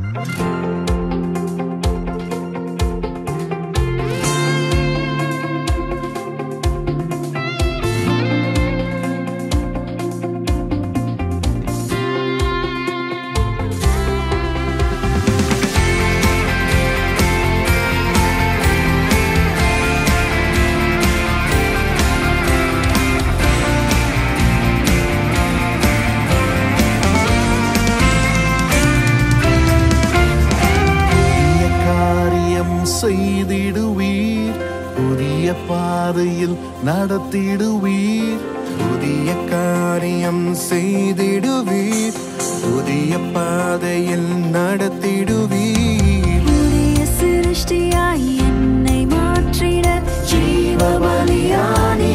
புதிய காரியம் செய்திடுவீர் புதிய பாதையில் நடத்திடுவீர் புதிய காரியம் செய்திடுவீர் புதிய பாதையில் நடத்திடுவீர் புதிய சிருஷ்டியாய் என்னை மாற்றிட ஜீவ பலியானே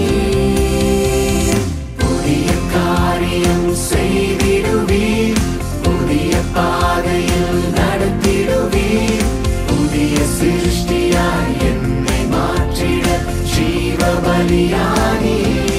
புதிய காரியம் செய்திடுவீர் புதிய பாதையில் நடத்திடுவீர் புதிய சிருஷ்டியாய் என்னை மாற்றிட ஜீவ பலியானே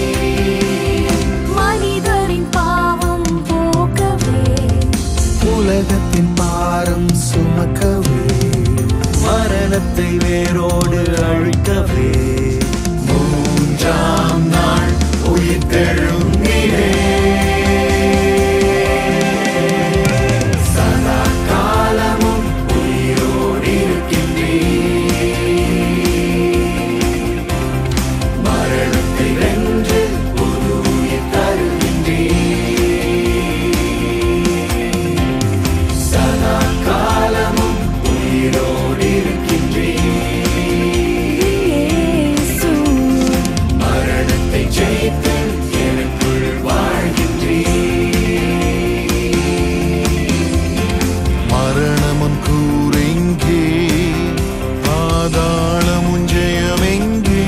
மனிதரின் பாவம் போக்கவே உலகத்தின் பாரம் சுமக்கவே மரணத்தை வேரோடு அழிக்கவே மூன்றாம் நாள் உயிர்த்தெழுந்தீரே சதா காலமும் உயிரோடு இருக்கின்றீர் மரணத்தை வென்று புது உயிர் தருகின்றீர் சதா காலமும் உயிரோடு இருக்கின்றீர் இயேசு மரணத்தை ஜெயித்து எனக்குள் வாழ்கின்றீர் மரணமுன் கூறெங்கே பாதாளமுன் ஜெயமெங்கே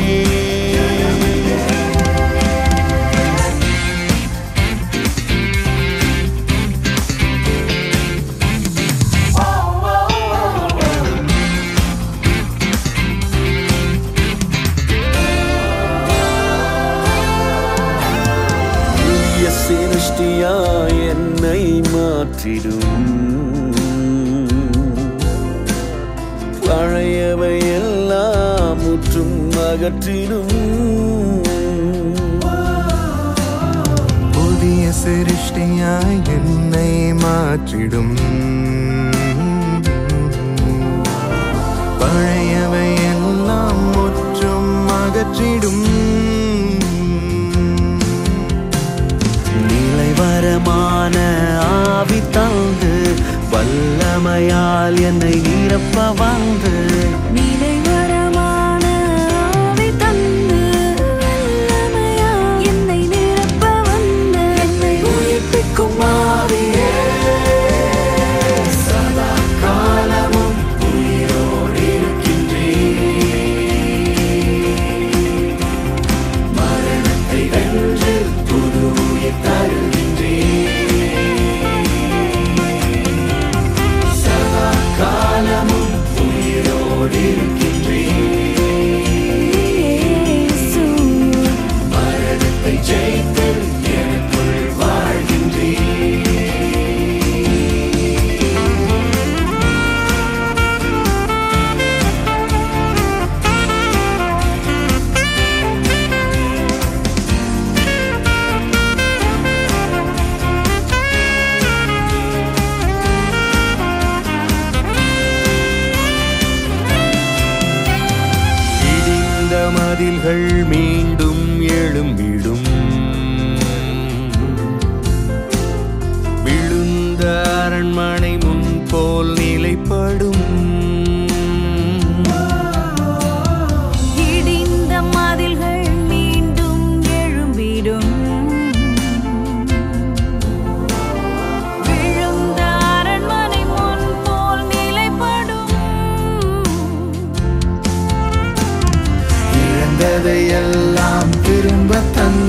புதிய சிருஷ்டியாய் என்னை மாற்றிடும் பழையவை எல்லாம் முற்றும் அகற்றிடும் புதிய சிருஷ்டியாய் என்னை மாற்றிடும் பழையவை எல்லாம் முற்றும் அகற்றிடும் நிலைவரமான ஆவி தந்து வல்லமையால் என்னை நிரப்ப வந்து நிலைவரமான ஆவி தந்து வல்லமையா என்னை நிரப்ப வந்த என்னை உயிர்ப்பிக்கும் ஆவியே சதா காலமும் உயிரோடு இருக்கின்றீர் மரணத்தை வென்று புது உயிர் தருகின்றீர் சதா காலமும் உயிரோடு இருக்கின்றீர் இயேசு மரணத்தை ஜெயித்து எனக்குள் வாழ்கின்றீர் இடிந்த மதில்கள் மீண்டும் எழும்பிடும் விழுந்த அரண்மனை முன் போல் நிலைப்படும் இடிந்த மதில்கள் மீண்டும் எழும்பிடும் விழுந்த அரண்மனை முன் போல் நிலைப்படும் இழந்ததையெல்லாம் திரும்ப தந்து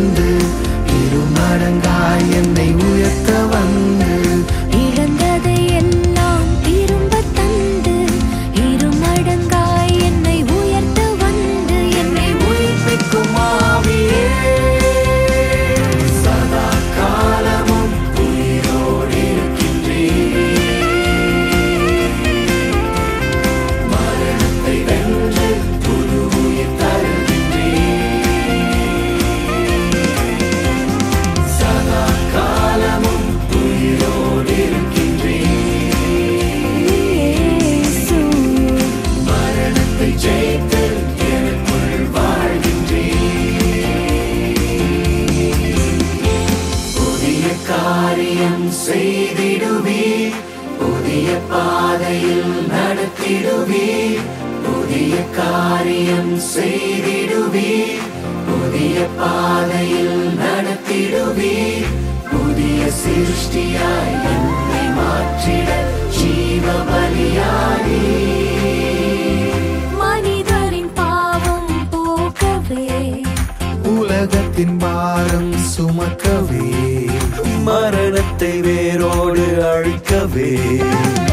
புதிய பாதையில் நடத்திடுவீர் புதிய காரியம் செய்திடுவீர் புதிய பாதையில் நடத்திடுவீர் புதிய சிருஷ்டியாய் என்னை மாற்றிட ஜீவ பலியானி மனிதரின் பாவம் போக்கவே உலகத்தின் பாரம் சுமக்கவே மரணத்தை வேரோடு அழிக்கவே